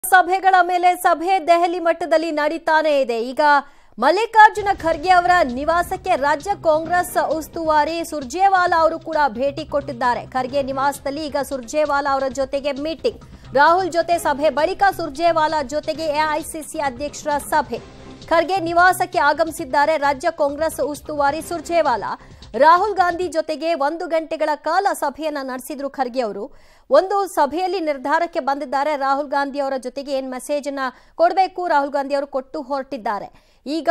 ಸಭೆಗಳ ಮೇಲೆ ಸಭೆ ದೆಹಲಿ ಮಟ್ಟದಲ್ಲಿ ನಡೀತಾನೆ ಇದೆ ಈಗ ಮಲ್ಲಿಕಾರ್ಜುನ ಖರ್ಗೆ ಅವರ ನಿವಾಸಕ್ಕೆ ರಾಜ್ಯ ಕಾಂಗ್ರೆಸ್ ಉಸ್ತುವಾರಿ ಸುರ್ಜೇವಾಲಾ ಅವರು ಕೂಡ ಭೇಟಿ ಕೊಟ್ಟಿದ್ದಾರೆ ಖರ್ಗೆ ನಿವಾಸದಲ್ಲಿ ಈಗ ಸುರ್ಜೇವಾಲಾ ಅವರ ಜೊತೆಗೆ ಮೀಟಿಂಗ್ ರಾಹುಲ್ ಜೊತೆ ಸಭೆ ಬಳಿಕ ಸುರ್ಜೇವಾಲಾ ಜೊತೆಗೆ ಎಐಸಿಸಿ ಅಧ್ಯಕ್ಷರ ಸಭೆ ಖರ್ಗೆ ನಿವಾಸಕ್ಕೆ ಆಗಮಿಸಿದ್ದಾರೆ ರಾಜ್ಯ ಕಾಂಗ್ರೆಸ್ ಉಸ್ತುವಾರಿ ಸುರ್ಜೇವಾಲಾ ರಾಹುಲ್ ಗಾಂಧಿ ಜೊತೆಗೆ ಒಂದು ಗಂಟೆಗಳ ಕಾಲ ಸಭೆಯನ್ನ ನಡೆಸಿದ್ರು ಖರ್ಗೆ ಅವರು ಒಂದು ಸಭೆಯಲ್ಲಿ ನಿರ್ಧಾರಕ್ಕೆ ಬಂದಿದ್ದಾರೆ ರಾಹುಲ್ ಗಾಂಧಿ ಅವರ ಜೊತೆಗೆ ಏನ್ ಮೆಸೇಜ್ ಅನ್ನ ಕೊಡಬೇಕು ರಾಹುಲ್ ಗಾಂಧಿ ಅವರು ಕೊಟ್ಟು ಹೊರಟಿದ್ದಾರೆ ಈಗ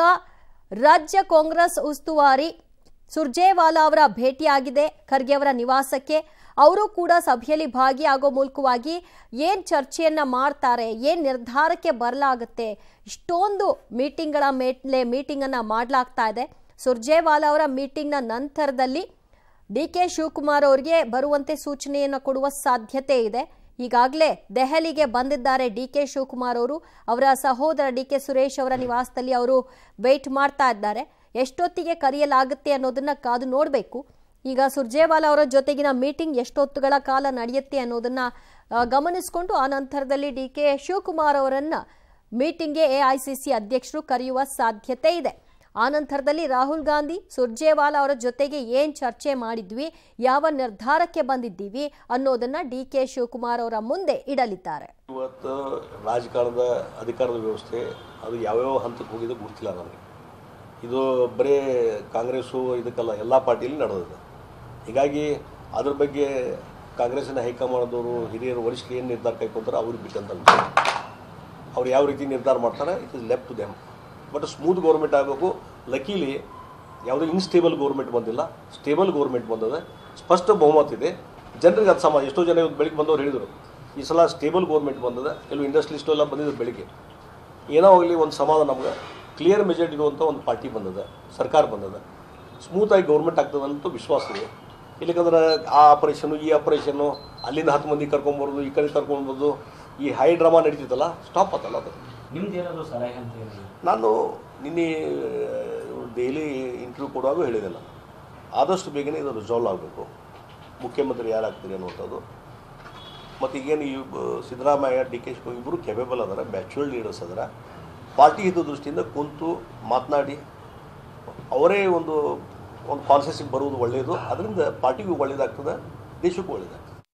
ರಾಜ್ಯ ಕಾಂಗ್ರೆಸ್ ಉಸ್ತುವಾರಿ ಸುರ್ಜೇವಾಲಾ ಅವರ ಭೇಟಿಯಾಗಿದೆ ಖರ್ಗೆ ಅವರ ನಿವಾಸಕ್ಕೆ ಅವರು ಕೂಡ ಸಭೆಯಲ್ಲಿ ಭಾಗಿಯಾಗೋ ಮೂಲಕವಾಗಿ ಏನ್ ಚರ್ಚೆಯನ್ನ ಮಾಡ್ತಾರೆ ಏನ್ ನಿರ್ಧಾರಕ್ಕೆ ಬರಲಾಗುತ್ತೆ ಇಷ್ಟೊಂದು ಮೀಟಿಂಗ್ಗಳ ಮೇಲೆ ಮೀಟಿಂಗ್ ಅನ್ನ ಮಾಡಲಾಗ್ತಾ ಇದೆ ಸುರ್ಜೇವಾಲಾ ಅವರ ಮೀಟಿಂಗ್ನ ನಂತರದಲ್ಲಿ ಡಿ ಕೆ ಶಿವಕುಮಾರ್ ಅವರಿಗೆ ಬರುವಂತೆ ಸೂಚನೆಯನ್ನು ಕೊಡುವ ಸಾಧ್ಯತೆ ಇದೆ ಈಗಾಗಲೇ ದೆಹಲಿಗೆ ಬಂದಿದ್ದಾರೆ ಡಿ ಕೆ ಶಿವಕುಮಾರ್ ಅವರು ಅವರ ಸಹೋದರ ಡಿ ಕೆ ಸುರೇಶ್ ಅವರ ನಿವಾಸದಲ್ಲಿ ಅವರು ವೇಟ್ ಮಾಡ್ತಾ ಇದ್ದಾರೆ ಎಷ್ಟೊತ್ತಿಗೆ ಕರೆಯಲಾಗುತ್ತೆ ಅನ್ನೋದನ್ನ ಕಾದು ನೋಡಬೇಕು ಈಗ ಸುರ್ಜೇವಾಲಾ ಅವರ ಜೊತೆಗಿನ ಮೀಟಿಂಗ್ ಎಷ್ಟೊತ್ತುಗಳ ಕಾಲ ನಡೆಯುತ್ತೆ ಅನ್ನೋದನ್ನ ಆ, ಗಮನಿಸಿಕೊಂಡು ಆ ನಂತರದಲ್ಲಿ ಡಿ ಕೆ ಶಿವಕುಮಾರ್ ಅವರನ್ನ ಮೀಟಿಂಗ್ಗೆ ಎಐಸಿಸಿ ಅಧ್ಯಕ್ಷರು ಕರೆಯುವ ಸಾಧ್ಯತೆ ಇದೆ ಆ ನಂತರದಲ್ಲಿ ರಾಹುಲ್ ಗಾಂಧಿ ಸುರ್ಜೇವಾಲಾ ಅವರ ಜೊತೆಗೆ ಏನ್ ಚರ್ಚೆ ಮಾಡಿದ್ವಿ ಯಾವ ನಿರ್ಧಾರಕ್ಕೆ ಬಂದಿದ್ದೀವಿ ಅನ್ನೋದನ್ನ ಡಿ ಕೆ ಶಿವಕುಮಾರ್ ಅವರ ಮುಂದೆ ಇಡಲಿದ್ದಾರೆ ಇವತ್ತು ರಾಜಕಾರಣದ ಅಧಿಕಾರದ ವ್ಯವಸ್ಥೆ ಅದು ಯಾವ್ಯಾವ ಹಂತಕ್ಕೆ ಹೋಗಿದೆ ಗೊತ್ತಿಲ್ಲ ನನಗೆ ಇದು ಬರೀ ಕಾಂಗ್ರೆಸ್ಸು ಇದಕ್ಕಲ್ಲ ಎಲ್ಲ ಪಾರ್ಟಿಯಲ್ಲಿ ನಡೆದಿದೆ ಹೀಗಾಗಿ ಅದ್ರ ಬಗ್ಗೆ ಕಾಂಗ್ರೆಸ್ಸಿನ ಹೈಕಮಾಂಡ್ದವರು ಹಿರಿಯರು ವರಿಷ್ಠರು ಏನು ನಿರ್ಧಾರ ಕೈಕೊಂತಾರೆ ಅವ್ರಿಗೆ ಬಿಟ್ಟಂತ ವಿಷಯ. ಅವ್ರು ಯಾವ ರೀತಿ ನಿರ್ಧಾರ ಮಾಡ್ತಾರೆ it is left to them but smooth government ಆಗಬೇಕು ಲಕೀಲಿ ಯಾವುದೇ ಇನ್ಸ್ಟೇಬಲ್ ಗೌರ್ಮೆಂಟ್ ಬಂದಿಲ್ಲ ಸ್ಟೇಬಲ್ ಗೌರ್ಮೆಂಟ್ ಬಂದದೆ ಸ್ಪಷ್ಟ ಬಹುಮತ ಇದೆ ಜನರಿಗೆ ಅದು ಸಮ ಎಷ್ಟೋ ಜನ ಇವತ್ತು ಬೆಳಿಗ್ಗೆ ಬಂದವ್ರು ಹೇಳಿದರು ಈ ಸಲ ಸ್ಟೇಬಲ್ ಗೌರ್ಮೆಂಟ್ ಬಂದದೆ ಕೆಲವು ಇಂಡಸ್ಟ್ರಿಲಿಸ್ಟು ಎಲ್ಲ ಬಂದಿದ್ರು ಬೆಳಿಗ್ಗೆ ಏನೋ ಆಗಲಿ ಒಂದು ಸಮಾಧಾನ ನಮ್ಗೆ ಕ್ಲಿಯರ್ ಮೆಜಾರಿಟಿ ಇರುವಂಥ ಒಂದು ಪಾರ್ಟಿ ಬಂದದ ಸರ್ಕಾರ ಬಂದದ ಸ್ಮೂತಾಗಿ ಗೌರ್ಮೆಂಟ್ ಆಗ್ತದೆ ಅಂತ ವಿಶ್ವಾಸ ಇದೆ ಇಲ್ಲಕಂದ್ರೆ ಆ ಆಪರೇಷನ್ನು ಈ ಆಪರೇಷನ್ನು ಅಲ್ಲಿಂದ ಹತ್ತು ಮಂದಿ ಕರ್ಕೊಂಬರೋದು ಈ ಕಡೆ ಕರ್ಕೊಂಬರೋದು ಈ ಹೈ ಡ್ರಾಮಾ ನಡೀತಿತ್ತಲ್ಲ ಸ್ಟಾಪ್ ಆತಲ್ಲ ಅದು ನಿಮ್ದು ಏನಾದ್ರು ಸಲಹೆ ಅಂತ ಹೇಳಿ ನಾನು ನಿನ್ನೆ ಡೈಲಿ ಇಂಟರ್ವ್ಯೂ ಕೊಡುವಾಗ ಹೇಳಿದೆ ನಾನು ಆದಷ್ಟು ಬೇಗನೆ ಇದು ರಿಸಾಲ್ವ್ ಆಗಬೇಕು ಮುಖ್ಯಮಂತ್ರಿ ಯಾರಾಗ್ತೀರಿ ಅನ್ನುವಂಥದ್ದು ಮತ್ತು ಈಗೇನು ಈ ಬ- ಸಿದ್ದರಾಮಯ್ಯ ಡಿ ಕೆ ಶಿವಕುಮಾರ್ ಇಬ್ಬರು ಕೆಪೇಬಲ್ ಅದಾರ ಮ್ಯಾಚುರಲ್ ಲೀಡರ್ಸ್ ಅದರ ಪಾರ್ಟಿ ಹಿತ ದೃಷ್ಟಿಯಿಂದ ಕುಂತು ಮಾತನಾಡಿ ಅವರೇ ಒಂದು ಒಂದು ಕಾನ್ಸೆಸ್ಸಿಗೆ ಬರುವುದು ಒಳ್ಳೆಯದು ಅದರಿಂದ ಪಾರ್ಟಿಗೂ ಒಳ್ಳೆಯದಾಗ್ತದೆ ದೇಶಕ್ಕೂ ಒಳ್ಳೆಯದಾಗ್ತದೆ